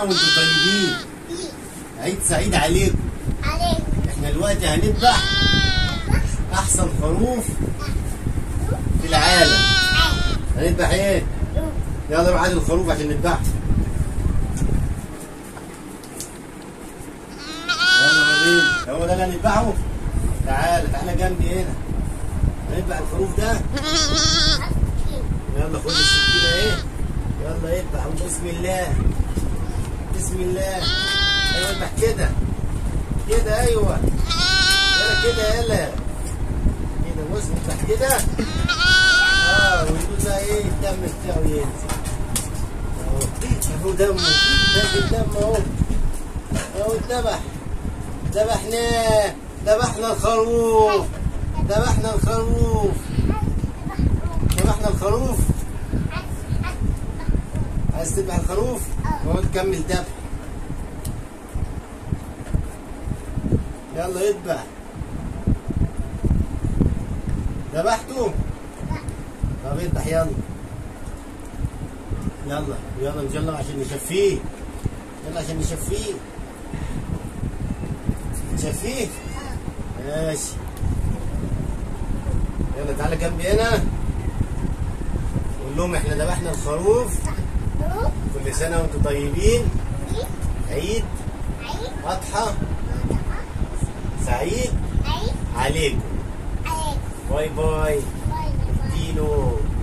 وانتم طيبين عيد سعيد عليكم عليك احنا دلوقتي هنذبح احسن خروف في العالم هنذبح ايه يلا روح هات الخروف عشان نذبحه يلا وريني هو ده اللي هنذبحه تعال تعالى جنبي هنا هنذبح الخروف ده يلا خد السكينه ايه يلا اذبح بسم الله بسم الله ايوه اذبح كده كده ايوه يلا كده يلا كده بص اذبح كده اه ويدوس بقى ايه الدم بتاعه ينزل اهو اهو دمه نازل دم اهو اهو اتذبح ذبحناه ذبحنا الخروف ذبحنا الخروف ذبحنا الخروف عايز تذبح الخروف؟ هو تكمل ذبح يلا اذبح ذبحته؟ طب اذبح يلا يلا يلا نجلى عشان نشفيه يلا عشان نشفيه نشفيه ماشي يلا تعالى جنبي هنا قول لهم احنا ذبحنا الخروف كل سنه وانتم طيبين عيد اضحى سعيد عليكم باي باي دينو